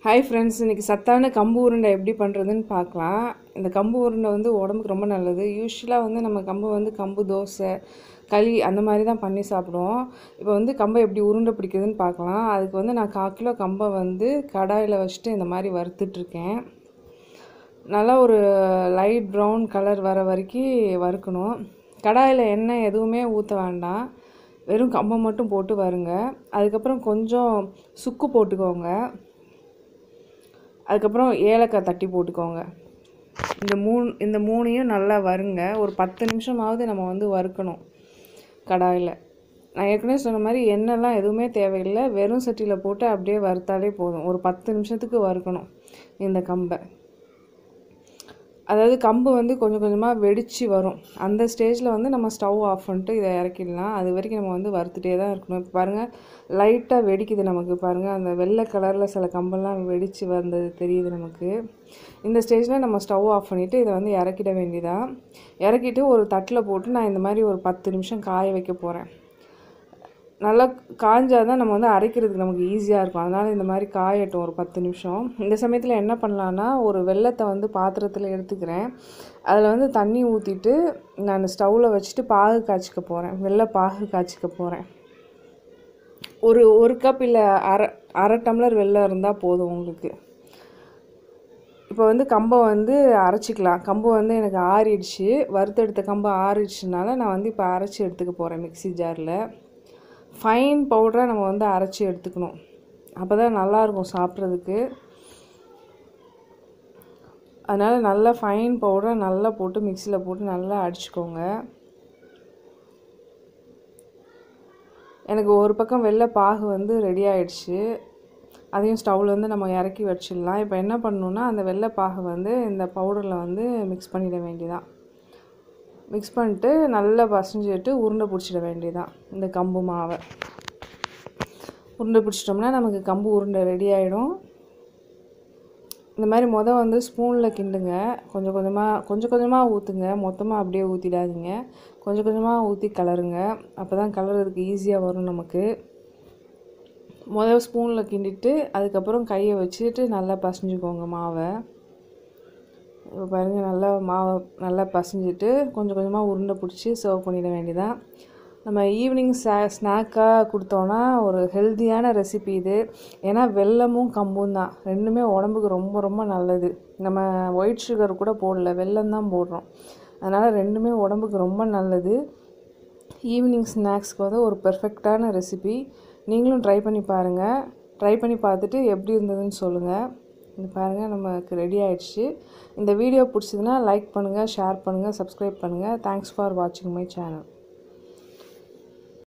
hi friends இன்றைக்கி சத்தான கம்பு உருண்டை எப்படி பண்ணுறதுன்னு பார்க்கலாம் இந்த கம்பு உருண்டை வந்து உடம்புக்கு ரொம்ப நல்லது யூஸ்வலாக வந்து நம்ம கம்பு வந்து கம்பு தோசை களி அந்த மாதிரி தான் பண்ணி சாப்பிடுவோம் இப்போ வந்து கம்பை எப்படி உருண்டை பிடிக்குதுன்னு பார்க்கலாம் அதுக்கு வந்து நான் கால் கிலோ கம்பை வந்து கடாயில் வச்சுட்டு இந்த மாதிரி வறுத்துட்ருக்கேன் நல்லா ஒரு லைட் ப்ரௌன் கலர் வர வரைக்கும் வறுக்கணும் கடாயில் எண்ணெய் எதுவுமே ஊற்ற வேண்டாம் வெறும் கம்பை மட்டும் போட்டு வருங்க அதுக்கப்புறம் கொஞ்சம் சுக்கு போட்டுக்கோங்க அதுக்கப்புறம் ஏலக்காய் தட்டி போட்டுக்கோங்க இந்த மூணு இந்த மூணையும் நல்லா வறுங்க ஒரு பத்து நிமிஷமாவது நம்ம வந்து வறுக்கணும் கடாயில் நான் ஏற்கனவே சொன்ன மாதிரி எண்ணெய்லாம் எதுவுமே தேவையில்லை வெறும் சட்டியில் போட்டு அப்படியே வறுத்தாலே போதும் ஒரு பத்து நிமிஷத்துக்கு வறுக்கணும் இந்த கம்பை அதாவது கம்பு வந்து கொஞ்சம் கொஞ்சமாக வெடித்து வரும் அந்த ஸ்டேஜில் வந்து நம்ம ஸ்டவ் ஆஃப் பண்ணிட்டு இதை இறக்கிடலாம் அது வரைக்கும் நம்ம வந்து வறுத்துட்டே தான் இருக்கணும் இப்போ பாருங்கள் லைட்டாக வெடிக்குது நமக்கு பாருங்கள் அந்த வெள்ளை கலரில் சில கம்பெல்லாம் வெடித்து வந்தது தெரியுது நமக்கு இந்த ஸ்டேஜில் நம்ம ஸ்டவ் ஆஃப் பண்ணிவிட்டு இதை வந்து இறக்கிட வேண்டியதான் இறக்கிட்டு ஒரு தட்டில் போட்டு நான் இந்த மாதிரி ஒரு பத்து நிமிஷம் காய வைக்க போகிறேன் நல்லா காஞ்சால் தான் நம்ம வந்து அரைக்கிறதுக்கு நமக்கு ஈஸியாக இருக்கும் அதனால் இந்த மாதிரி காயட்டும் ஒரு பத்து நிமிஷம் இந்த சமயத்தில் என்ன பண்ணலான்னா ஒரு வெள்ளத்தை வந்து பாத்திரத்தில் எடுத்துக்கிறேன் அதில் வந்து தண்ணி ஊற்றிட்டு நான் ஸ்டவ்வில் வச்சுட்டு பாகு காய்ச்சிக்க போகிறேன் வெள்ளை பாகு காய்ச்சிக்க போகிறேன் ஒரு ஒரு கப் இல்லை அரை அரை டம்ளர் வெள்ளம் இருந்தால் போதும் உங்களுக்கு இப்போ வந்து கம்பை வந்து அரைச்சிக்கலாம் கம்பு வந்து எனக்கு ஆறிடுச்சு வறுத்தெடுத்த கம்பு ஆறிடுச்சுனால நான் வந்து இப்போ அரைச்சி எடுத்துக்க போகிறேன் மிக்சி ஜாரில் ஃபைன் பவுடரை நம்ம வந்து அரைச்சி எடுத்துக்கணும் அப்போ தான் நல்லாயிருக்கும் சாப்பிட்றதுக்கு அதனால் நல்லா ஃபைன் பவுடரை நல்லா போட்டு மிக்சியில் போட்டு நல்லா அடிச்சுக்கோங்க எனக்கு ஒரு பக்கம் வெள்ளை பாகு வந்து ரெடி ஆயிடுச்சு அதையும் ஸ்டவ்வில் வந்து நம்ம இறக்கி வச்சிடலாம் இப்போ என்ன பண்ணணுன்னா அந்த வெள்ளை பாகை வந்து இந்த பவுடரில் வந்து மிக்ஸ் பண்ணிட வேண்டியதான் மிக்ஸ் பண்ணிட்டு நல்லா பசஞ்சிட்டு உருண்டை பிடிச்சிட வேண்டியதான் இந்த கம்பு மாவை உருண்டை பிடிச்சிட்டோம்னா நமக்கு கம்பு உருண்டை ரெடி ஆகிடும் இந்த மாதிரி மொதல் வந்து ஸ்பூனில் கிண்டுங்க கொஞ்சம் கொஞ்சமாக கொஞ்சம் கொஞ்சமாக ஊற்றுங்க மொத்தமாக அப்படியே ஊற்றிடாதீங்க கொஞ்சம் கொஞ்சமாக ஊற்றி கலருங்க அப்போ தான் கலர்றதுக்கு ஈஸியாக வரும் நமக்கு முதல் ஸ்பூனில் கிண்டிட்டு அதுக்கப்புறம் கையை வச்சுட்டு நல்லா பசைஞ்சுக்கோங்க மாவை இப்போ பாருங்கள் நல்லா மாவை நல்லா பசைஞ்சிட்டு கொஞ்சம் கொஞ்சமாக உருண்டை பிடிச்சி சர்வ் பண்ணிட வேண்டியதான் நம்ம ஈவினிங் ஸ்நா ஸ்நாக்காக கொடுத்தோன்னா ஒரு ஹெல்த்தியான ரெசிபி இது ஏன்னா வெல்லமும் கம்பும் தான் ரெண்டுமே உடம்புக்கு ரொம்ப ரொம்ப நல்லது நம்ம ஒயிட் சுகர் கூட போடல வெல்லம் தான் போடுறோம் அதனால் ரெண்டுமே உடம்புக்கு ரொம்ப நல்லது ஈவினிங் ஸ்நாக்ஸ்க்கு வந்து ஒரு பெர்ஃபெக்டான ரெசிபி நீங்களும் ட்ரை பண்ணி பாருங்கள் ட்ரை பண்ணி பார்த்துட்டு எப்படி இருந்ததுன்னு சொல்லுங்கள் இது பாருங்கள் நமக்கு ரெடி ஆயிடுச்சு இந்த வீடியோ பிடிச்சதுன்னா லைக் பண்ணுங்கள் ஷேர் பண்ணுங்கள் சப்ஸ்கிரைப் பண்ணுங்கள் தேங்க்ஸ் ஃபார் வாட்சிங் மை சேனல்